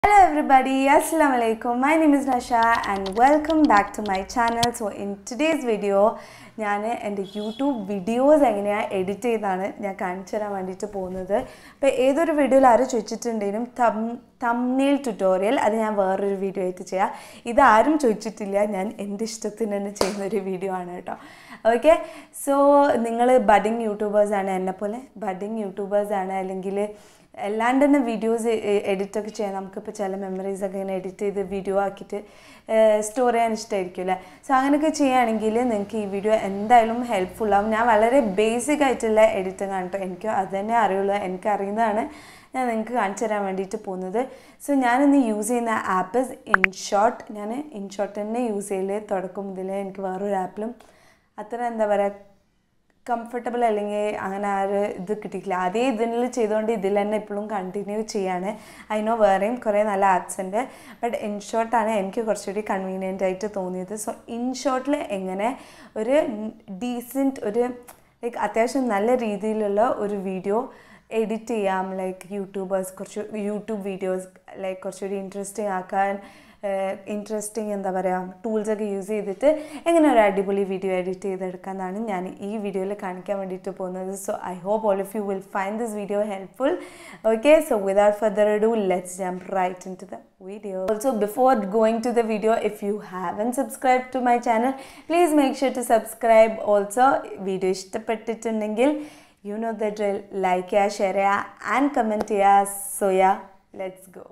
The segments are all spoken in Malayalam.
Hello everybody, Assalamu alaikum. My name is Nasha and welcome back to my channel. So in today's video ഞാൻ എൻ്റെ യൂട്യൂബ് വീഡിയോസ് എങ്ങനെയാണ് എഡിറ്റ് ചെയ്താണ് ഞാൻ കാണിച്ചു തരാൻ വേണ്ടിയിട്ട് പോകുന്നത് അപ്പോൾ ഏതൊരു വീഡിയോയിൽ ആരും ചോദിച്ചിട്ടുണ്ടെങ്കിലും തം തമ്നെയിൽ ട്യൂട്ടോറിയൽ അത് ഞാൻ വേറൊരു വീഡിയോ ആയിട്ട് ചെയ്യാം ഇതാരും ചോദിച്ചിട്ടില്ല ഞാൻ എൻ്റെ ഇഷ്ടത്തിന് തന്നെ ചെയ്യുന്ന ഒരു വീഡിയോ ആണ് കേട്ടോ ഓക്കെ സോ നിങ്ങൾ ബഡിങ് യൂട്യൂബേഴ്സാണ് എന്നെപ്പോലെ ബഡിങ് യൂട്യൂബേഴ്സാണ് അല്ലെങ്കിൽ അല്ലാണ്ട് തന്നെ വീഡിയോസ് എഡിറ്റൊക്കെ ചെയ്യാൻ നമുക്കിപ്പോൾ ചില മെമ്മറീസ് ഒക്കെ ഇങ്ങനെ എഡിറ്റ് ചെയ്ത് വീഡിയോ ആക്കിയിട്ട് സ്റ്റോർ ചെയ്യാൻ ഇഷ്ടമായിരിക്കുമല്ലേ സോ അങ്ങനെയൊക്കെ ചെയ്യുകയാണെങ്കിൽ നിങ്ങൾക്ക് ഈ വീഡിയോ എന്തായാലും ഹെൽപ്ഫുൾ ആവും ഞാൻ വളരെ ബേസിക് ആയിട്ടുള്ള എഡിറ്റിംഗ് ആണ് കേട്ടോ എനിക്ക് അത് തന്നെ അറിയുള്ളൂ എനിക്ക് അറിയുന്നതാണ് ഞാൻ നിങ്ങൾക്ക് കാണിച്ചു തരാൻ വേണ്ടിയിട്ട് പോകുന്നത് സോ ഞാനിന്ന് യൂസ് ചെയ്യുന്ന ആപ്പ് ഇൻഷോട്ട് ഞാൻ ഇൻഷോട്ട് തന്നെ യൂസ് ചെയ്യല് തുടക്കം മുതലേ എനിക്ക് വേറൊരു ആപ്പിലും അത്ര എന്താ പറയുക കംഫർട്ടബിൾ അല്ലെങ്കിൽ അങ്ങനെ ആ ഒരു ഇത് കിട്ടിയിട്ടില്ല അതേ ഇതിൽ ചെയ്തുകൊണ്ട് ഇതിൽ തന്നെ ഇപ്പോഴും കണ്ടിന്യൂ ചെയ്യാണ് അതിനോ വേറെയും കുറേ നല്ല ആപ്സ് ഉണ്ട് ബട്ട് ഇൻഷോട്ടാണ് എനിക്ക് കുറച്ചുകൂടി കൺവീനിയൻ്റ് ആയിട്ട് തോന്നിയത് സോ ഇൻഷോട്ടിൽ എങ്ങനെ ഒരു ഡീസൻറ്റ് ഒരു ലൈക്ക് അത്യാവശ്യം നല്ല രീതിയിലുള്ള ഒരു വീഡിയോ എഡിറ്റ് ചെയ്യാം ലൈക്ക് യൂട്യൂബേഴ്സ് കുറച്ച് യൂട്യൂബ് വീഡിയോസ് ലൈക്ക് കുറച്ചുകൂടി ഇൻട്രസ്റ്റിംഗ് ആക്കാൻ ഇൻട്രസ്റ്റിംഗ് എന്താ പറയുക ടൂൾസൊക്കെ യൂസ് ചെയ്തിട്ട് എങ്ങനെ ഒരു അടിപൊളി വീഡിയോ എഡിറ്റ് ചെയ്തെടുക്കാമെന്നാണ് ഞാൻ ഈ വീഡിയോയിൽ കാണിക്കാൻ വേണ്ടിയിട്ട് പോകുന്നത് so I hope all of you will find this video helpful okay so without further do let's jump right into the video. Also, before going to the video, if you haven't subscribed to my channel, please make sure to subscribe. Also, video ഇഷ്ടപ്പെട്ടിട്ടുണ്ടെങ്കിൽ you know the drill like ചെയ്യുക ഷെയർ ചെയ്യുക ആൻഡ് കമൻറ്റ് ചെയ്യുക so yeah let's go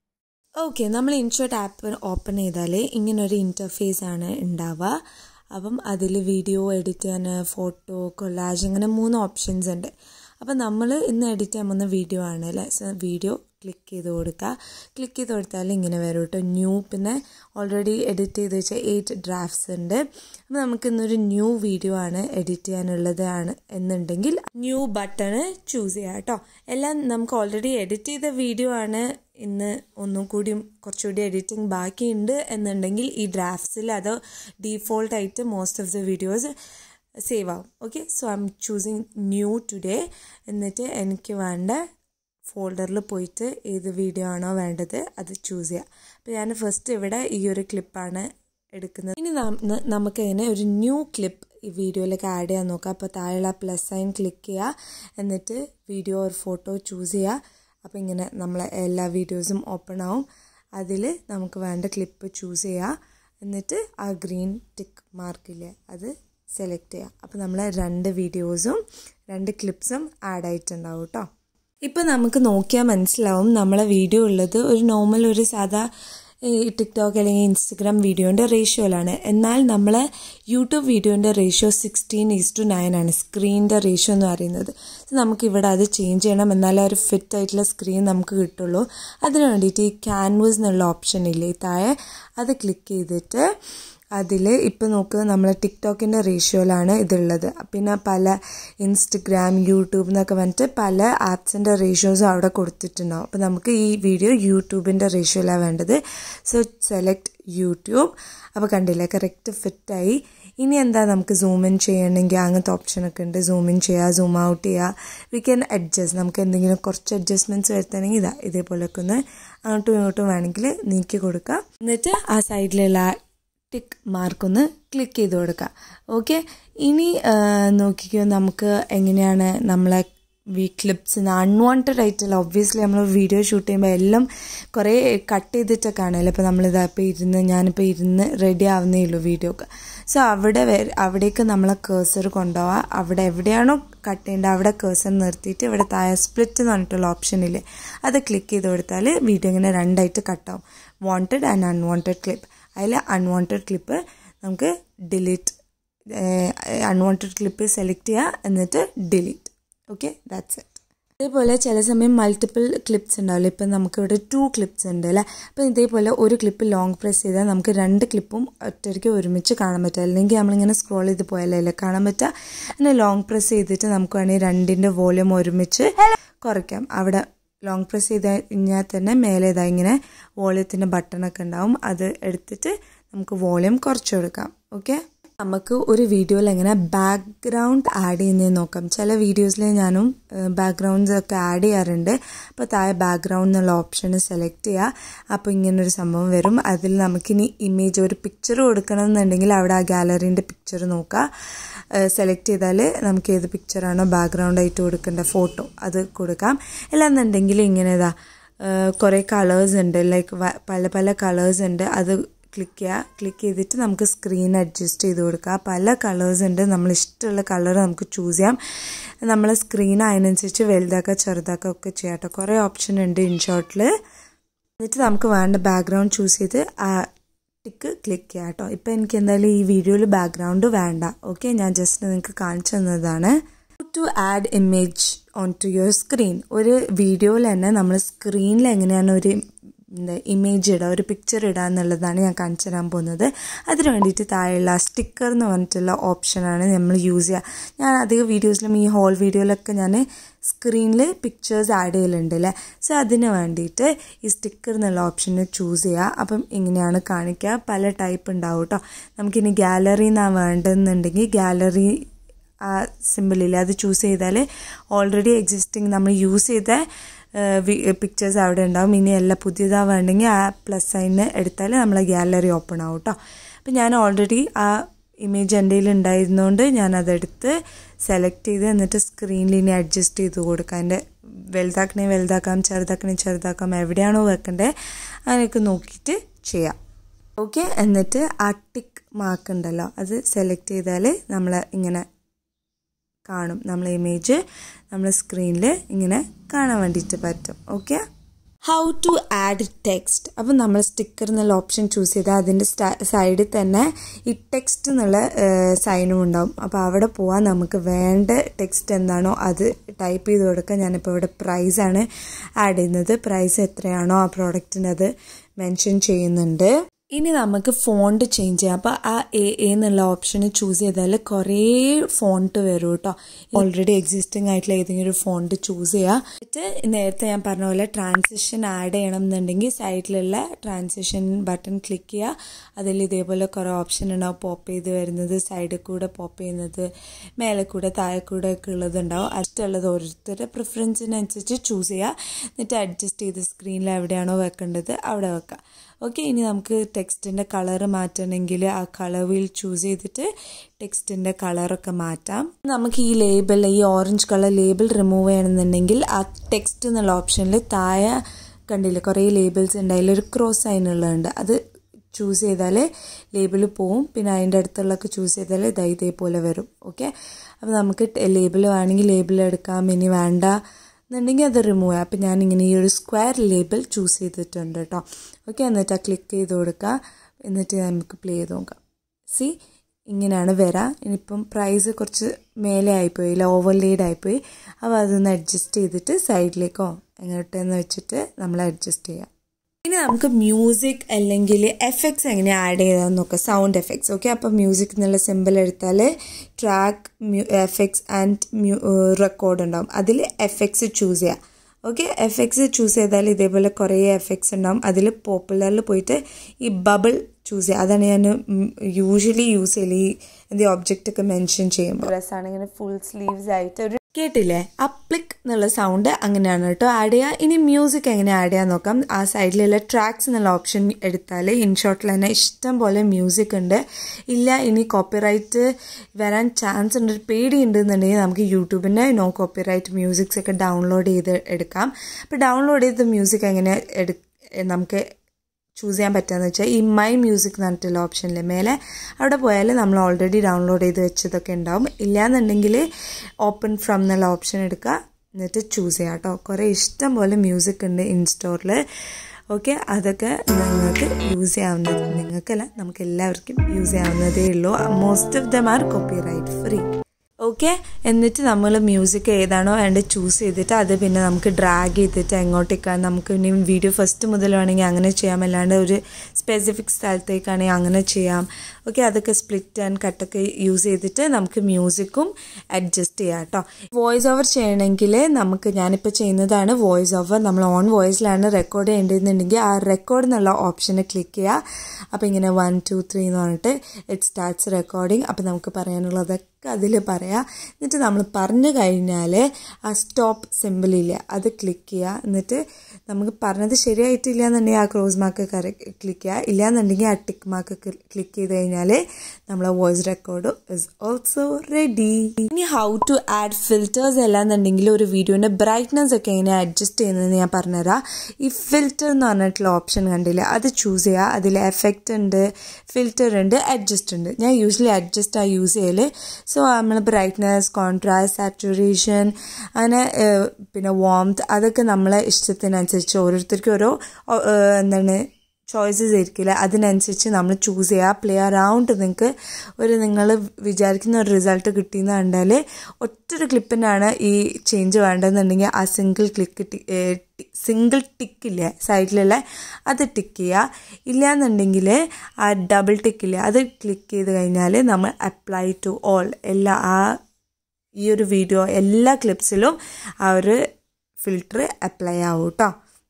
okay നമ്മൾ ഇൻഷോട്ട് ആപ്പ് ഓപ്പൺ ചെയ്താൽ ഇങ്ങനൊരു ഇൻ്റർഫേസ് ആണ് ഉണ്ടാവുക അപ്പം അതിൽ വീഡിയോ എഡിറ്റ് ചെയ്യാൻ ഫോട്ടോ കൊള്ളാജ് അങ്ങനെ മൂന്ന് ഓപ്ഷൻസ് ഉണ്ട് അപ്പം നമ്മൾ ഇന്ന് എഡിറ്റ് ചെയ്യാൻ പോകുന്ന വീഡിയോ ആണ് അല്ലേ വീഡിയോ ക്ലിക്ക് ചെയ്ത് കൊടുക്കുക ക്ലിക്ക് ചെയ്ത് കൊടുത്താൽ ഇങ്ങനെ വരും കേട്ടോ ന്യൂ പിന്നെ ഓൾറെഡി എഡിറ്റ് ചെയ്ത് വെച്ച എയ്റ്റ് ഡ്രാഫ്റ്റ്സ് ഉണ്ട് അപ്പോൾ നമുക്ക് ഇന്നൊരു ന്യൂ വീഡിയോ ആണ് എഡിറ്റ് ചെയ്യാനുള്ളതാണ് എന്നുണ്ടെങ്കിൽ ന്യൂ ബട്ടണ് ചൂസ് ചെയ്യാം കേട്ടോ എല്ലാം നമുക്ക് ഓൾറെഡി എഡിറ്റ് ചെയ്ത വീഡിയോ ആണ് ഇന്ന് ഒന്നും കൂടി കുറച്ചുകൂടി എഡിറ്റിംഗ് ബാക്കിയുണ്ട് എന്നുണ്ടെങ്കിൽ ഈ ഡ്രാഫ്റ്റ്സിൽ അത് ഡീഫോൾട്ടായിട്ട് most of the videos save ആവും okay so I am choosing new today എന്നിട്ട് എനിക്ക് വേണ്ട ഫോൾഡറിൽ പോയിട്ട് ഏത് വീഡിയോ ആണോ വേണ്ടത് അത് ചൂസ് ചെയ്യുക അപ്പോൾ ഞാൻ ഫസ്റ്റ് ഇവിടെ ഈ ഒരു ക്ലിപ്പാണ് എടുക്കുന്നത് ഇനി നമുക്ക് ഇങ്ങനെ ഒരു ന്യൂ ക്ലിപ്പ് ഈ വീഡിയോയിലേക്ക് ആഡ് ചെയ്യാൻ നോക്കാം അപ്പോൾ താഴെയുള്ള പ്ലസ് സൈൻ ക്ലിക്ക് ചെയ്യുക എന്നിട്ട് വീഡിയോ ഒരു ഫോട്ടോ ചൂസ് ചെയ്യുക അപ്പോൾ ഇങ്ങനെ നമ്മളെ എല്ലാ വീഡിയോസും ഓപ്പൺ ആവും അതിൽ നമുക്ക് വേണ്ട ക്ലിപ്പ് ചൂസ് ചെയ്യുക എന്നിട്ട് ആ ഗ്രീൻ ടിക്ക് മാർക്കില്ലേ അത് സെലക്ട് ചെയ്യുക അപ്പോൾ നമ്മൾ രണ്ട് വീഡിയോസും രണ്ട് ക്ലിപ്സും ആഡ് ആയിട്ടുണ്ടാവും കേട്ടോ ഇപ്പം നമുക്ക് നോക്കിയാൽ മനസ്സിലാവും നമ്മളെ വീഡിയോ ഉള്ളത് ഒരു നോർമൽ ഒരു സാധാ ടിക്ടോക്ക് അല്ലെങ്കിൽ ഇൻസ്റ്റഗ്രാം വീഡിയോൻ്റെ റേഷ്യോയിലാണ് എന്നാൽ നമ്മൾ യൂട്യൂബ് വീഡിയോൻ്റെ ratio sixteen is to nine ആണ് സ്ക്രീനിൻ്റെ റേഷ്യോ എന്ന് പറയുന്നത് നമുക്ക് ഇവിടെ അത് ചേഞ്ച് ചെയ്യണം എന്നാലേ ഒരു ഫിറ്റ് ആയിട്ടുള്ള സ്ക്രീൻ നമുക്ക് കിട്ടുള്ളൂ അതിന് വേണ്ടിയിട്ട് ഈ ക്യാൻവസ് എന്നുള്ള ഓപ്ഷൻ ഇല്ലേ താഴെ അത് ക്ലിക്ക് ചെയ്തിട്ട് അതിൽ ഇപ്പോൾ നോക്കുന്നത് നമ്മൾ ടിക്ടോക്കിൻ്റെ റേഷ്യോയിലാണ് ഇതുള്ളത് പിന്നെ പല ഇൻസ്റ്റഗ്രാം യൂട്യൂബ് എന്നൊക്കെ പറഞ്ഞിട്ട് പല ആപ്സിൻ്റെ റേഷ്യോസും അവിടെ കൊടുത്തിട്ടുണ്ടാവും അപ്പോൾ നമുക്ക് ഈ വീഡിയോ യൂട്യൂബിൻ്റെ റേഷ്യോയിലാണ് വേണ്ടത് സോ സെലക്ട് യൂട്യൂബ് അപ്പോൾ കണ്ടില്ലേ കറക്റ്റ് ഫിറ്റായി ഇനി എന്താ നമുക്ക് സൂം ഇൻ ചെയ്യണമെങ്കിൽ അങ്ങനത്തെ ഓപ്ഷനൊക്കെ ഉണ്ട് സൂം ഇൻ ചെയ്യുക സൂം ഔട്ട് ചെയ്യുക വി ക്യാൻ അഡ്ജസ്റ്റ് നമുക്ക് എന്തെങ്കിലും കുറച്ച് അഡ്ജസ്റ്റ്മെൻറ്റ്സ് വരുത്തണമെങ്കിൽ ഇതാ ഇതേപോലെയൊക്കെ ഒന്ന് അങ്ങോട്ടും ഇങ്ങോട്ടും വേണമെങ്കിൽ നീക്കി കൊടുക്കുക എന്നിട്ട് ആ സൈഡിലുള്ള ടിക്ക് മാർക്കൊന്ന് ക്ലിക്ക് ചെയ്ത് കൊടുക്കുക ഓക്കെ ഇനി നോക്കിക്കോ നമുക്ക് എങ്ങനെയാണ് നമ്മളെ വി ക്ലിപ്സ് അൺവാണ്ടഡ് ആയിട്ടുള്ള ഒബ്വിയസ്ലി നമ്മൾ വീഡിയോ ഷൂട്ട് ചെയ്യുമ്പോൾ എല്ലാം കുറേ കട്ട് ചെയ്തിട്ടൊക്കെ ആണല്ലോ ഇപ്പോൾ നമ്മളിതാ ഇപ്പോൾ ഇരുന്ന് ഞാനിപ്പോൾ ഇരുന്ന് റെഡി ആവുന്നേ ഉള്ളൂ വീഡിയോ ഒക്കെ സോ അവിടെ അവിടേക്ക് നമ്മളെ കേസർ കൊണ്ടുപോവുക അവിടെ എവിടെയാണോ കട്ട് ചെയ്യേണ്ടത് അവിടെ കേസർ നിർത്തിയിട്ട് ഇവിടെ താഴെ സ്പ്ലിറ്റ് എന്ന് പറഞ്ഞിട്ടുള്ള ഓപ്ഷനില്ലേ അത് ക്ലിക്ക് ചെയ്ത് കൊടുത്താൽ വീഡിയോ ഇങ്ങനെ രണ്ടായിട്ട് കട്ടാവും വാണ്ടഡ് ആൻഡ് അൺവാണ്ടഡ് ക്ലിപ്പ് അതിൽ അൺവാണ്ടഡ് ക്ലിപ്പ് നമുക്ക് ഡിലീറ്റ് അൺവാണ്ടഡ് ക്ലിപ്പ് സെലക്ട് ചെയ്യുക എന്നിട്ട് ഡിലീറ്റ് ഓക്കെ ദാറ്റ്സ് ഇറ്റ് ഇതേപോലെ ചില സമയം മൾട്ടിപ്പിൾ ക്ലിപ്സ് ഉണ്ടാവില്ല ഇപ്പം നമുക്കിവിടെ ടു ക്ലിപ്സ് ഉണ്ട് അല്ലേ അപ്പം ഇതേപോലെ ഒരു ക്ലിപ്പ് ലോങ് പ്രസ് ചെയ്താൽ നമുക്ക് രണ്ട് ക്ലിപ്പും ഒറ്റയ്ക്ക് ഒരുമിച്ച് കാണാൻ പറ്റുക അല്ലെങ്കിൽ നമ്മളിങ്ങനെ സ്ക്രോൾ ചെയ്ത് പോയാലല്ലേ കാണാൻ പറ്റുക അങ്ങനെ ലോങ് പ്രസ് ചെയ്തിട്ട് നമുക്ക് വേണമെങ്കിൽ രണ്ടിൻ്റെ വോളിയം ഒരുമിച്ച് കുറയ്ക്കാം അവിടെ ലോങ് പ്രസ് ചെയ്ത് കഴിഞ്ഞാൽ തന്നെ മേലെ ഇതാ ഇങ്ങനെ വോളിയത്തിൻ്റെ ബട്ടണൊക്കെ ഉണ്ടാവും അത് എടുത്തിട്ട് നമുക്ക് വോളിയം കുറച്ച് കൊടുക്കാം ഓക്കെ നമുക്ക് ഒരു വീഡിയോയിൽ എങ്ങനെ ബാക്ക്ഗ്രൗണ്ട് ആഡ് ചെയ്യുന്നതെന്ന് നോക്കാം ചില വീഡിയോസിൽ ഞാനും ബാക്ക്ഗ്രൗണ്ട്സ് ഒക്കെ ആഡ് ചെയ്യാറുണ്ട് അപ്പോൾ താഴെ ബാക്ക്ഗ്രൗണ്ട് എന്നുള്ള ഓപ്ഷൻ സെലക്ട് ചെയ്യുക അപ്പോൾ ഇങ്ങനൊരു സംഭവം വരും അതിൽ നമുക്കിനി ഇമേജ് ഒരു പിക്ചർ കൊടുക്കണം എന്നുണ്ടെങ്കിൽ അവിടെ ആ ഗാലറീൻ്റെ പിക്ചർ നോക്കുക സെലക്ട് ചെയ്താൽ നമുക്ക് ഏത് പിക്ചറാണോ ബാക്ക്ഗ്രൗണ്ട് ആയിട്ട് കൊടുക്കേണ്ട ഫോട്ടോ അത് കൊടുക്കാം അല്ലാന്നുണ്ടെങ്കിൽ ഇങ്ങനെ ഇതാ കുറേ കളേഴ്സ് ഉണ്ട് ലൈക്ക് പല പല കളേഴ്സ് ഉണ്ട് അത് ക്ലിക്ക് ചെയ്യുക ക്ലിക്ക് ചെയ്തിട്ട് നമുക്ക് സ്ക്രീൻ അഡ്ജസ്റ്റ് ചെയ്ത് കൊടുക്കുക പല കളേഴ്സ് ഉണ്ട് നമ്മൾ ഇഷ്ടമുള്ള കളർ നമുക്ക് ചൂസ് ചെയ്യാം നമ്മളെ സ്ക്രീൻ അതിനനുസരിച്ച് വലുതാക്കുക ചെറുതാക്കുക ഒക്കെ ചെയ്യാം കേട്ടോ കുറേ ഓപ്ഷൻ ഉണ്ട് ഇൻഷോട്ടിൽ എന്നിട്ട് നമുക്ക് വേണ്ട ബാക്ക്ഗ്രൗണ്ട് ചൂസ് ചെയ്ത് ആ ടിക്ക് ക്ലിക്ക് ചെയ്യാം കേട്ടോ ഇപ്പം എനിക്ക് എന്തായാലും ഈ വീഡിയോയിൽ ബാക്ക്ഗ്രൗണ്ട് വേണ്ട ഓക്കെ ഞാൻ ജസ്റ്റ് നിങ്ങൾക്ക് കാണിച്ചു തന്നതാണ് to add image on to your screen ഒരു വീഡിയോയിൽ തന്നെ നമ്മൾ സ്ക്രീനിൽ എങ്ങനെയാണ് ഒരു എന്താ ഇമേജ് ഇടുക ഒരു പിക്ചർ ഇടുക എന്നുള്ളതാണ് ഞാൻ കാണിച്ചു തരാൻ പോകുന്നത് അതിന് വേണ്ടിയിട്ട് താഴെയുള്ള സ്റ്റിക്കർ എന്ന് പറഞ്ഞിട്ടുള്ള ഓപ്ഷനാണ് നമ്മൾ യൂസ് ചെയ്യുക ഞാൻ അധിക വീഡിയോസിലും ഈ ഹോൾ വീഡിയോയിലൊക്കെ ഞാൻ സ്ക്രീനിൽ പിക്ചേഴ്സ് ആഡ് ചെയ്യലുണ്ട് അല്ലേ സോ അതിന് വേണ്ടിയിട്ട് ഈ സ്റ്റിക്കർ എന്നുള്ള ഓപ്ഷന് ചൂസ് ചെയ്യുക അപ്പം ഇങ്ങനെയാണ് കാണിക്കുക പല ടൈപ്പ് ഉണ്ടാവും കേട്ടോ നമുക്കിനി ഗാലറി നിന്നാണ് വേണ്ടതെന്നുണ്ടെങ്കിൽ ഗാലറി ആ സിമ്പിളില്ലേ അത് ചൂസ് ചെയ്താൽ ഓൾറെഡി എക്സിസ്റ്റിംഗ് നമ്മൾ യൂസ് ചെയ്ത പിക്ചേഴ്സ് അവിടെ ഉണ്ടാവും ഇനി എല്ലാം പുതിയതാണ് വേണമെങ്കിൽ ആ പ്ലസ് സൈന് എടുത്താൽ നമ്മളെ ഗാലറി ഓപ്പൺ ആവും കേട്ടോ അപ്പം ഞാൻ ഓൾറെഡി ആ ഇമേജ് എൻ്റെ കയ്യിൽ ഉണ്ടായിരുന്നുകൊണ്ട് ഞാൻ അതെടുത്ത് സെലക്ട് ചെയ്ത് എന്നിട്ട് സ്ക്രീനിൽ ഇനി അഡ്ജസ്റ്റ് ചെയ്ത് കൊടുക്കാം എൻ്റെ വലുതാക്കണേ വലുതാക്കാം ചെറുതാക്കണേ ചെറുതാക്കാം എവിടെയാണോ വെക്കേണ്ടത് അങ്ങനെയൊക്കെ നോക്കിയിട്ട് ചെയ്യാം ഓക്കെ എന്നിട്ട് ആ ടിക്ക് മാർക്ക് ഉണ്ടല്ലോ അത് സെലക്ട് ചെയ്താൽ നമ്മൾ ഇങ്ങനെ കാണും നമ്മൾ ഇമേജ് നമ്മൾ സ്ക്രീനിൽ ഇങ്ങനെ കാണാൻ വേണ്ടിയിട്ട് പറ്റും okay how to add text അപ്പം നമ്മൾ സ്റ്റിക്കർ എന്നുള്ള ഓപ്ഷൻ ചൂസ് ചെയ്താൽ അതിൻ്റെ സൈഡിൽ തന്നെ ഈ ടെക്സ്റ്റ് എന്നുള്ള സൈനും ഉണ്ടാവും അപ്പോൾ അവിടെ പോവാൻ നമുക്ക് വേണ്ട ടെക്സ്റ്റ് എന്താണോ അത് ടൈപ്പ് ചെയ്ത് കൊടുക്കുക ഞാനിപ്പോൾ ഇവിടെ പ്രൈസാണ് ആഡ് ചെയ്യുന്നത് പ്രൈസ് എത്രയാണോ ആ പ്രോഡക്റ്റിന് അത് മെൻഷൻ ചെയ്യുന്നുണ്ട് ഇനി നമുക്ക് ഫോണ്ട് ചേഞ്ച് ചെയ്യാം അപ്പോൾ ആ എ എന്നുള്ള ഓപ്ഷൻ ചൂസ് ചെയ്താൽ കുറേ ഫോണ്ട് വരും കേട്ടോ ഓൾറെഡി എക്സിസ്റ്റിംഗ് ആയിട്ടുള്ള ഏതെങ്കിലും ഒരു ഫോണ്ട് ചൂസ് ചെയ്യുക എന്നിട്ട് നേരത്തെ ഞാൻ പറഞ്ഞ പോലെ ട്രാൻസിഷൻ ആഡ് ചെയ്യണം എന്നുണ്ടെങ്കിൽ സൈഡിലുള്ള ട്രാൻസിഷൻ ബട്ടൺ ക്ലിക്ക് ചെയ്യുക അതിൽ ഇതേപോലെ കുറേ ഓപ്ഷൻ ഉണ്ടാവും പോപ്പ് ചെയ്ത് വരുന്നത് സൈഡിൽ കൂടെ പോപ്പ് ചെയ്യുന്നത് മേലെ കൂടെ താഴെ കൂടെ ഒക്കെ ഉള്ളതുണ്ടാവും ഇഷ്ടമുള്ളത് ഓരോരുത്തരുടെ പ്രിഫറൻസിനനുസരിച്ച് ചൂസ് ചെയ്യുക എന്നിട്ട് അഡ്ജസ്റ്റ് ചെയ്ത് സ്ക്രീനിൽ എവിടെയാണോ വെക്കേണ്ടത് അവിടെ വെക്കുക ഓക്കെ ഇനി നമുക്ക് ടെക്സ്റ്റിൻ്റെ കളർ മാറ്റണമെങ്കിൽ ആ കളർ വീൽ ചൂസ് ചെയ്തിട്ട് ടെക്സ്റ്റിൻ്റെ കളറൊക്കെ മാറ്റാം നമുക്ക് ഈ ലേബിൾ ഈ ഓറഞ്ച് കളർ ലേബിൾ റിമൂവ് ചെയ്യണമെന്നുണ്ടെങ്കിൽ ആ ടെക്സ്റ്റ് എന്നുള്ള ഓപ്ഷനിൽ താഴെ കണ്ടില്ല കുറേ ലേബിൾസ് ഉണ്ട് അതിലൊരു ക്രോസ് സൈൻ ഉള്ളതുണ്ട് അത് ചൂസ് ചെയ്താൽ ലേബിൾ പോവും പിന്നെ അതിൻ്റെ അടുത്തുള്ളതൊക്കെ ചൂസ് ചെയ്താൽ ഇതാ ഇതേപോലെ വരും ഓക്കെ അപ്പോൾ നമുക്ക് ലേബിൾ വേണമെങ്കിൽ ലേബിൾ എടുക്കാം ഇനി വേണ്ട എന്നുണ്ടെങ്കിൽ അത് റിമൂവ് ചെയ്യാം അപ്പം ഞാനിങ്ങനെ ഈ ഒരു സ്ക്വയർ ലേബിൾ ചൂസ് ചെയ്തിട്ടുണ്ട് കേട്ടോ ഓക്കെ എന്നിട്ട് ആ ക്ലിക്ക് ചെയ്ത് കൊടുക്കുക എന്നിട്ട് നമുക്ക് പ്ലേ ചെയ്ത് നോക്കാം സി ഇങ്ങനെയാണ് വരാം ഇനിയിപ്പം പ്രൈസ് കുറച്ച് മേലെ ആയിപ്പോയി ഇല്ല ഓവർലേഡ് ആയിപ്പോയി അപ്പോൾ അതൊന്ന് അഡ്ജസ്റ്റ് ചെയ്തിട്ട് സൈഡിലേക്കോ എങ്ങോട്ടെന്ന് വെച്ചിട്ട് നമ്മൾ അഡ്ജസ്റ്റ് ചെയ്യാം ഇനി നമുക്ക് മ്യൂസിക് അല്ലെങ്കിൽ എഫക്ട്സ് എങ്ങനെ ആഡ് ചെയ്താൽ നോക്കാം സൗണ്ട് എഫക്ട്സ് ഓക്കെ അപ്പോൾ മ്യൂസിക് എന്നുള്ള സിമ്പിൾ എടുത്താൽ ട്രാക്ക് എഫക്ട്സ് ആൻഡ് റെക്കോർഡ് ഉണ്ടാവും അതിൽ എഫക്ട്സ് ചൂസ് ചെയ്യാം ഓക്കെ എഫക്ട്സ് ചൂസ് ചെയ്താൽ ഇതേപോലെ കുറേ എഫക്ട്സ് ഉണ്ടാവും അതിൽ പോപ്പുലറിൽ പോയിട്ട് ഈ ബബിൾ ചൂസ് ചെയ്യുക അതാണ് ഞാൻ യൂഷ്വലി യൂസ് ചെയ്യൽ ഈ എന്ത് ഒബ്ജക്റ്റ് ഒക്കെ മെൻഷൻ ചെയ്യുമ്പോൾ ഡ്രസ്സാണ് ഇങ്ങനെ ഫുൾ സ്ലീവ്സ് ആയിട്ട് ഒരു കേട്ടില്ലേ അപ്ലിക് എന്നുള്ള സൗണ്ട് അങ്ങനെയാണ് കേട്ടോ ആഡ് ചെയ്യുക ഇനി മ്യൂസിക് എങ്ങനെ ആഡ് ചെയ്യാൻ നോക്കാം ആ സൈഡിലുള്ള ട്രാക്സ് എന്നുള്ള ഓപ്ഷൻ എടുത്താൽ ഇൻഷോട്ടിൽ തന്നെ ഇഷ്ടം പോലെ മ്യൂസിക് ഉണ്ട് ഇല്ല ഇനി കോപ്പിറൈറ്റ് വരാൻ ചാൻസ് ഉണ്ട് ഒരു പേടി ഉണ്ടെന്നുണ്ടെങ്കിൽ നമുക്ക് യൂട്യൂബിൻ്റെ നോ കോപ്പിറൈറ്റ് മ്യൂസിക്സ് ഒക്കെ ഡൗൺലോഡ് ചെയ്ത് എടുക്കാം അപ്പോൾ ഡൗൺലോഡ് ചെയ്ത മ്യൂസിക് എങ്ങനെ എടു നമുക്ക് ചൂസ് ചെയ്യാൻ പറ്റുകയെന്ന് വെച്ചാൽ ഈ മൈ മ്യൂസിക് എന്ന് പറഞ്ഞിട്ടുള്ള ഓപ്ഷനിൽ മേലെ അവിടെ പോയാൽ നമ്മൾ ഓൾറെഡി ഡൗൺലോഡ് ചെയ്ത് വെച്ചതൊക്കെ ഉണ്ടാവും ഇല്ലയെന്നുണ്ടെങ്കിൽ ഓപ്പൺ ഫ്രം എന്നുള്ള ഓപ്ഷൻ എടുക്കുക എന്നിട്ട് ചൂസ് ചെയ്യാം കേട്ടോ കുറേ ഇഷ്ടം പോലെ മ്യൂസിക് ഉണ്ട് ഇൻസ്റ്റോറിൽ ഓക്കെ അതൊക്കെ നിങ്ങൾക്ക് യൂസ് ചെയ്യാവുന്നത് നിങ്ങൾക്കല്ല നമുക്ക് എല്ലാവർക്കും യൂസ് ചെയ്യാവുന്നതേ ഉള്ളൂ most of them are copyright free okay എന്നിട്ട് നമ്മൾ മ്യൂസിക് ഏതാണോ വേണ്ടത് ചൂസ് ചെയ്തിട്ട് അത് പിന്നെ നമുക്ക് ഡ്രാഗ് ചെയ്തിട്ട് എങ്ങോട്ടേക്കാണ് നമുക്ക് ഇനി വീഡിയോ ഫസ്റ്റ് മുതൽ വേണമെങ്കിൽ അങ്ങനെ ചെയ്യാം അല്ലാണ്ട് ഒരു സ്പെസിഫിക് സ്ഥലത്തേക്കാണെങ്കിൽ അങ്ങനെ ചെയ്യാം ഓക്കെ അതൊക്കെ സ്പ്ലിറ്റ് ആൻഡ് കട്ടൊക്കെ യൂസ് ചെയ്തിട്ട് നമുക്ക് മ്യൂസിക്കും അഡ്ജസ്റ്റ് ചെയ്യാം കേട്ടോ വോയിസ് ഓവർ ചെയ്യണമെങ്കിൽ നമുക്ക് ഞാനിപ്പോൾ ചെയ്യുന്നതാണ് വോയിസ് ഓവർ നമ്മൾ ഓൺ വോയിസിലാണ് റെക്കോർഡ് ചെയ്യേണ്ടതെന്നുണ്ടെങ്കിൽ ആ റെക്കോർഡ് എന്നുള്ള ഓപ്ഷന് ക്ലിക്ക് ചെയ്യുക അപ്പോൾ ഇങ്ങനെ വൺ ടു ത്രീ എന്ന് പറഞ്ഞിട്ട് ഇറ്റ് സ്റ്റാർട്ട്സ് റെക്കോർഡിങ് അപ്പോൾ നമുക്ക് പറയാനുള്ളതൊക്കെ അതിൽ പറയാം എന്നിട്ട് നമ്മൾ പറഞ്ഞു കഴിഞ്ഞാൽ ആ സ്റ്റോപ്പ് സിമ്പിളില്ല അത് ക്ലിക്ക് ചെയ്യുക എന്നിട്ട് നമുക്ക് പറഞ്ഞത് ശരിയായിട്ടില്ല എന്നുണ്ടെങ്കിൽ ആ ക്രോസ് മാർക്ക് ക്ലിക്ക് ചെയ്യുക ഇല്ലയെന്നുണ്ടെങ്കിൽ ആ ടിക്ക് മാർക്ക് ക്ലിക്ക് ചെയ്ത് കഴിഞ്ഞാൽ നമ്മളെ voice record is also ready ഇനി ഹൗ ടു ആഡ് ഫിൽറ്റേഴ്സ് അല്ലാന്നുണ്ടെങ്കിൽ ഒരു വീഡിയോൻ്റെ ബ്രൈറ്റ്നസ് ഒക്കെ എങ്ങനെ അഡ്ജസ്റ്റ് ചെയ്യുന്നതെന്ന് ഞാൻ പറഞ്ഞുതരാം ഈ ഫിൽറ്റർ എന്ന് പറഞ്ഞിട്ടുള്ള ഓപ്ഷൻ കണ്ടില്ല അത് ചൂസ് ചെയ്യുക അതിൽ എഫക്റ്റ് ഉണ്ട് ഫിൽറ്റർ ഉണ്ട് അഡ്ജസ്റ്റ് ഉണ്ട് ഞാൻ യൂഷ്വലി അഡ്ജസ്റ്റ് ആ യൂസ് ചെയ്യൽ സോ നമ്മൾ ബ്രൈറ്റ്നസ് കോൺട്രാസ്റ്റ് സാച്ചുറേഷൻ അങ്ങനെ പിന്നെ വാംത്ത് അതൊക്കെ നമ്മളെ ഇഷ്ടത്തിനനുസരിച്ച് ഓരോരുത്തർക്കും ഓരോ എന്താണ് ചോയ്സസ് ആയിരിക്കില്ല അതിനനുസരിച്ച് നമ്മൾ ചൂസ് ചെയ്യുക പ്ലേ അറൗണ്ട് നിങ്ങൾക്ക് ഒരു നിങ്ങൾ വിചാരിക്കുന്ന ഒരു റിസൾട്ട് കിട്ടിയെന്ന് കണ്ടാൽ ഒറ്റൊരു ക്ലിപ്പിനാണ് ഈ ചേഞ്ച് വേണ്ടതെന്നുണ്ടെങ്കിൽ ആ സിംഗിൾ ക്ലിക്ക് സിംഗിൾ ടിക്കില്ലേ സൈഡിലുള്ള അത് ടിക്ക് ചെയ്യുക ഇല്ലയെന്നുണ്ടെങ്കിൽ ആ ഡബിൾ ടിക്കില്ലേ അത് ക്ലിക്ക് ചെയ്ത് കഴിഞ്ഞാൽ നമ്മൾ അപ്ലൈ ടു ഓൾ എല്ലാ ആ ഈ ഒരു വീഡിയോ എല്ലാ ക്ലിപ്സിലും ആ ഒരു ഫിൽറ്റർ അപ്ലൈ ആവും കേട്ടോ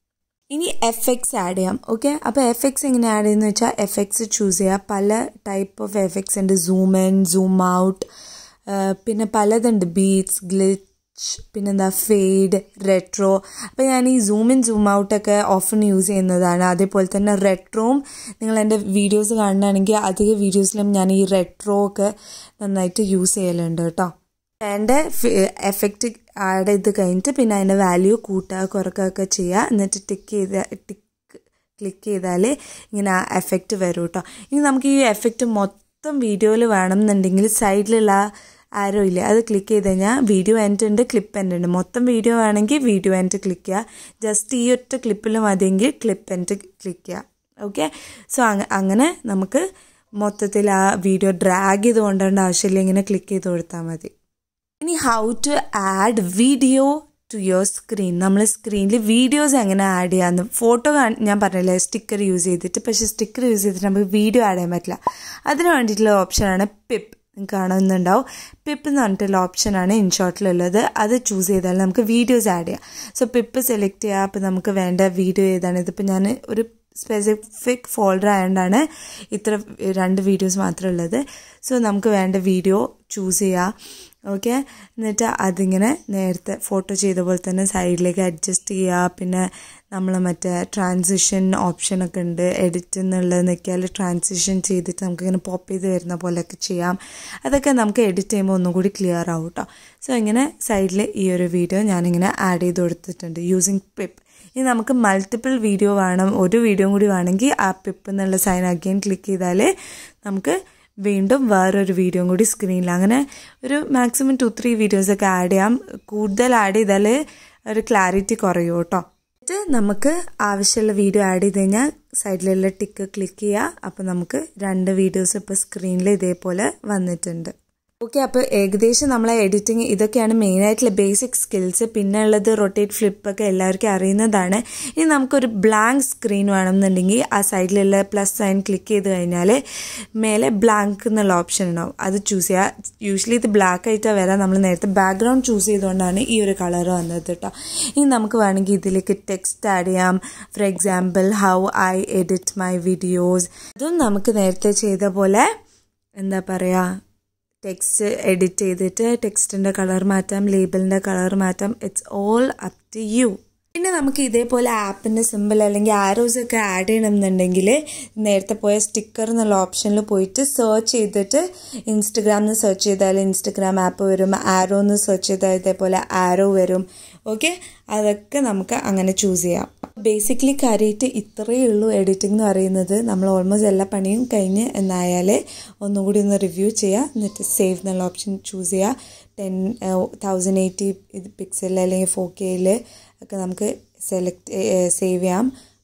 ഇനി എഫക്ട്സ് ആഡ് ചെയ്യാം ഓക്കെ അപ്പോൾ എഫക്ട്സ് എങ്ങനെ ആഡ് ചെയ്യുന്നത് വെച്ചാൽ എഫക്ട്സ് ചൂസ് ചെയ്യുക പല ടൈപ്പ് ഓഫ് എഫക്ട്സ് ഉണ്ട് സൂം ഇൻ സൂം ഔട്ട് പിന്നെ പലതുണ്ട് ബീറ്റ്സ് ഗ്ലിച്ച് പിന്നെന്താ ഫെയ്ഡ് റെട്രോ അപ്പോൾ ഞാൻ ഈ സൂം ഇൻ സൂം ഔട്ടൊക്കെ ഓഫൺ യൂസ് ചെയ്യുന്നതാണ് അതേപോലെ തന്നെ റെട്രോവും നിങ്ങൾ എൻ്റെ വീഡിയോസ് കാണുകയാണെങ്കിൽ അധിക വീഡിയോസിലും ഞാൻ ഈ റെട്രോ ഒക്കെ നന്നായിട്ട് യൂസ് ചെയ്യലുണ്ട് കേട്ടോ എൻ്റെ എഫക്റ്റ് ആഡ് ചെയ്ത് കഴിഞ്ഞിട്ട് പിന്നെ അതിൻ്റെ വാല്യൂ കൂട്ടുക കുറക്കുകയൊക്കെ ചെയ്യുക എന്നിട്ട് ടിക്ക് ചെയ്ത് ടിക്ക് ക്ലിക്ക് ചെയ്താൽ ഇങ്ങനെ ആ എഫക്റ്റ് വരും കേട്ടോ ഇനി നമുക്ക് ഈ എഫക്റ്റ് മൊത്തം വീഡിയോയിൽ വേണമെന്നുണ്ടെങ്കിൽ സൈഡിലുള്ള ആരോ ഇല്ല അത് ക്ലിക്ക് ചെയ്ത് കഴിഞ്ഞാൽ വീഡിയോ എൻഡ് ഉണ്ട് ക്ലിപ്പ് എൻഡ് ഉണ്ട് മൊത്തം വീഡിയോ വേണമെങ്കിൽ വീഡിയോ എൻഡ് ക്ലിക്ക് ചെയ്യുക ജസ്റ്റ് ഈ ഒറ്റ ക്ലിപ്പിൽ മതിയെങ്കിൽ ക്ലിപ്പ് എൻഡ് ക്ലിക്ക് ചെയ്യുക ഓക്കെ സോ അങ്ങനെ നമുക്ക് മൊത്തത്തിൽ ആ വീഡിയോ ഡ്രാഗ് ചെയ്ത് കൊണ്ടുവരേണ്ട ആവശ്യമില്ല ഇങ്ങനെ ക്ലിക്ക് ചെയ്ത് കൊടുത്താൽ മതി ഇനി how to add video to your screen നമ്മൾ സ്ക്രീനിൽ വീഡിയോസ് എങ്ങനെ ആഡ് ചെയ്യാമെന്ന് ഫോട്ടോ ഞാൻ പറഞ്ഞില്ലേ സ്റ്റിക്കർ യൂസ് ചെയ്തിട്ട് പക്ഷേ സ്റ്റിക്കർ യൂസ് ചെയ്തിട്ട് നമുക്ക് വീഡിയോ ആഡ് ചെയ്യാൻ പറ്റില്ല അതിന് വേണ്ടിയിട്ടുള്ള ഓപ്ഷനാണ് പിപ്പ് നിങ്ങൾക്ക് കാണുന്നുണ്ടാവും പിപ്പ് എന്ന് പറഞ്ഞിട്ടുള്ള ഓപ്ഷനാണ് ഇൻഷോട്ടിലുള്ളത് അത് ചൂസ് ചെയ്താൽ നമുക്ക് വീഡിയോസ് ആഡ് ചെയ്യാം സോ പിപ്പ് സെലക്ട് ചെയ്യുക അപ്പോൾ നമുക്ക് വേണ്ട വീഡിയോ ഏതാണ് ഇതിപ്പോൾ ഞാൻ ഒരു സ്പെസിഫിക് ഫോൾഡർ ആയതുകൊണ്ടാണ് ഇത്ര രണ്ട് വീഡിയോസ് മാത്രമേ ഉള്ളത് സോ നമുക്ക് വേണ്ട വീഡിയോ ചൂസ് ചെയ്യുക ഓക്കെ എന്നിട്ട് അതിങ്ങനെ നേരത്തെ ഫോട്ടോ ചെയ്ത പോലെ തന്നെ സൈഡിലേക്ക് അഡ്ജസ്റ്റ് ചെയ്യുക പിന്നെ നമ്മൾ മറ്റേ ട്രാൻസിഷൻ ഓപ്ഷനൊക്കെ ഉണ്ട് എഡിറ്റ് എന്നുള്ളത് നിൽക്കിയാൽ ട്രാൻസിഷൻ ചെയ്തിട്ട് നമുക്കിങ്ങനെ പോപ്പ് ചെയ്ത് വരുന്ന പോലെയൊക്കെ ചെയ്യാം അതൊക്കെ നമുക്ക് എഡിറ്റ് ചെയ്യുമ്പോൾ ഒന്നും കൂടി ക്ലിയർ ആവും കേട്ടോ സോ ഇങ്ങനെ സൈഡിൽ ഈ ഒരു വീഡിയോ ഞാനിങ്ങനെ ആഡ് ചെയ്ത് കൊടുത്തിട്ടുണ്ട് യൂസിങ് പിപ്പ് ഇനി നമുക്ക് മൾട്ടിപ്പിൾ വീഡിയോ വേണം ഒരു വീഡിയോ കൂടി വേണമെങ്കിൽ ആ പിപ്പ് എന്നുള്ള സൈൻ അഗെയിൻ ക്ലിക്ക് ചെയ്താൽ നമുക്ക് വീണ്ടും വേറൊരു വീഡിയോ കൂടി സ്ക്രീനിൽ അങ്ങനെ ഒരു മാക്സിമം ടു ത്രീ വീഡിയോസൊക്കെ ആഡ് ചെയ്യാം കൂടുതൽ ആഡ് ചെയ്താൽ ഒരു ക്ലാരിറ്റി കുറയും കേട്ടോ എന്നിട്ട് നമുക്ക് ആവശ്യമുള്ള വീഡിയോ ആഡ് ചെയ്ത് കഴിഞ്ഞാൽ സൈഡിലുള്ള ടിക്ക് ക്ലിക്ക് ചെയ്യുക അപ്പോൾ നമുക്ക് രണ്ട് വീഡിയോസ് ഇപ്പോൾ സ്ക്രീനിൽ ഇതേപോലെ വന്നിട്ടുണ്ട് ഓക്കെ അപ്പോൾ ഏകദേശം നമ്മളെ എഡിറ്റിംഗ് ഇതൊക്കെയാണ് മെയിനായിട്ടുള്ള ബേസിക് സ്കിൽസ് പിന്നെ ഉള്ളത് റൊട്ടേറ്റ് ഫ്ലിപ്പൊക്കെ എല്ലാവർക്കും അറിയുന്നതാണ് ഇനി നമുക്കൊരു ബ്ലാങ്ക് സ്ക്രീൻ വേണമെന്നുണ്ടെങ്കിൽ ആ സൈഡിലുള്ള പ്ലസ് സൈൻ ക്ലിക്ക് ചെയ്ത് കഴിഞ്ഞാൽ മേലെ ബ്ലാങ്ക് എന്നുള്ള ഓപ്ഷൻ ഉണ്ടാവും അത് ചൂസ് ചെയ്യുക യൂഷ്വലി ഇത് ബ്ലാക്ക് ആയിട്ടാണ് വരാം നമ്മൾ നേരത്തെ ബാക്ക്ഗ്രൗണ്ട് ചൂസ് ചെയ്തുകൊണ്ടാണ് ഈ ഒരു കളർ വന്നത് കേട്ടോ ഇനി നമുക്ക് വേണമെങ്കിൽ ഇതിലേക്ക് ടെക്സ്റ്റ് ആഡ് ചെയ്യാം for example how I edit my videos അതും നമുക്ക് നേരത്തെ ചെയ്ത പോലെ എന്താ പറയുക ടെക്സ്റ്റ് എഡിറ്റ് ചെയ്തിട്ട് ടെക്സ്റ്റിൻ്റെ കളർ മാറ്റാം ലേബിളിൻ്റെ കളർ മാറ്റാം it's all up to you പിന്നെ നമുക്ക് ഇതേപോലെ ആപ്പിൻ്റെ സിമ്പിൾ അല്ലെങ്കിൽ ആരോസ് ഒക്കെ ആഡ് ചെയ്യണമെന്നുണ്ടെങ്കിൽ നേരത്തെ പോയ സ്റ്റിക്കർ എന്നുള്ള ഓപ്ഷനിൽ പോയിട്ട് സെർച്ച് ചെയ്തിട്ട് ഇൻസ്റ്റഗ്രാമിൽ സെർച്ച് ചെയ്താൽ ഇൻസ്റ്റഗ്രാം ആപ്പ് വരും ആരോ എന്ന് സെർച്ച് ചെയ്താൽ ഇതേപോലെ ആരോ വരും ഓക്കെ അതൊക്കെ നമുക്ക് അങ്ങനെ ചൂസ് ചെയ്യാം ബേസിക്കലി കാര്യമായിട്ട് ഇത്രയേ ഉള്ളൂ എഡിറ്റിംഗ് എന്ന് പറയുന്നത് നമ്മൾ ഓൾമോസ്റ്റ് എല്ലാ പണിയും കഴിഞ്ഞ് എന്നായാൽ ഒന്നും കൂടി ഒന്ന് റിവ്യൂ ചെയ്യുക എന്നിട്ട് സേവ് എന്നുള്ള ഓപ്ഷൻ ചൂസ് ചെയ്യുക ടെൻ തൗസൻഡ് എയ്റ്റി പിക്സൽ അല്ലെങ്കിൽ ഫോർ കെയിൽ ഒക്കെ നമുക്ക് സെലക്ട് സേവ് ചെയ്യാം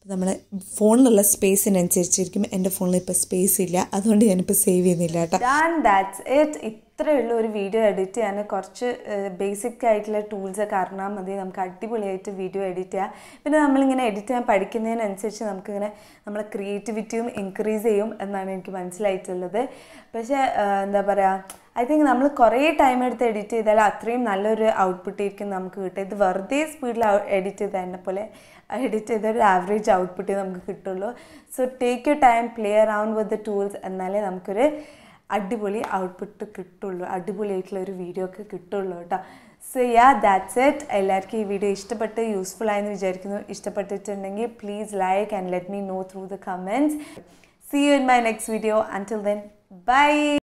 നമ്മളെ ഫോണിലുള്ള സ്പേസിനനുസരിച്ചിരിക്കും എൻ്റെ ഫോണിൽ ഇപ്പോൾ സ്പേസ് ഇല്ല അതുകൊണ്ട് ഞാനിപ്പോൾ സേവ് ചെയ്യുന്നില്ല കേട്ടോ ഡൺ ദാറ്റ്സ് ഇറ്റ് ഇത്രയുള്ള ഒരു വീഡിയോ എഡിറ്റ് ചെയ്യാൻ കുറച്ച് ബേസിക് ആയിട്ടുള്ള ടൂൾസ് ഒക്കെ അറിഞ്ഞാൽ മതി നമുക്ക് അടിപൊളിയായിട്ട് വീഡിയോ എഡിറ്റ് ചെയ്യാം പിന്നെ നമ്മളിങ്ങനെ എഡിറ്റ് ചെയ്യാൻ പഠിക്കുന്നതിനനുസരിച്ച് നമുക്കിങ്ങനെ നമ്മളെ ക്രിയേറ്റിവിറ്റിയും ഇൻക്രീസ് ചെയ്യും എന്നാണ് എനിക്ക് മനസ്സിലായിട്ടുള്ളത് പക്ഷേ എന്താ പറയുക ഐ തിങ്ക് നമ്മൾ കുറേ ടൈം എടുത്ത് എഡിറ്റ് ചെയ്താൽ അത്രയും നല്ലൊരു ഔട്ട്പുട്ട് ആയിരിക്കും നമുക്ക് കിട്ടുക ഇത് വെറുതെ സ്പീഡിൽ എഡിറ്റ് ചെയ്ത എന്നെ പോലെ എഡിറ്റ് ചെയ്ത ഒരു ആവറേജ് ഔട്ട്പുട്ടേ നമുക്ക് കിട്ടുള്ളൂ so take you time play around with the tools എന്നാലേ നമുക്കൊരു അടിപൊളി ഔട്ട്പുട്ട് കിട്ടുള്ളൂ അടിപൊളിയായിട്ടുള്ള ഒരു വീഡിയോ ഒക്കെ കിട്ടുള്ളൂ കേട്ടോ സോ യാ ദാറ്റ്സ് ഇറ്റ് എല്ലാവർക്കും ഈ വീഡിയോ ഇഷ്ടപ്പെട്ട് യൂസ്ഫുൾ ആയെന്ന് വിചാരിക്കുന്നു ഇഷ്ടപ്പെട്ടിട്ടുണ്ടെങ്കിൽ please like and let me know through the comments see you in my next video until then by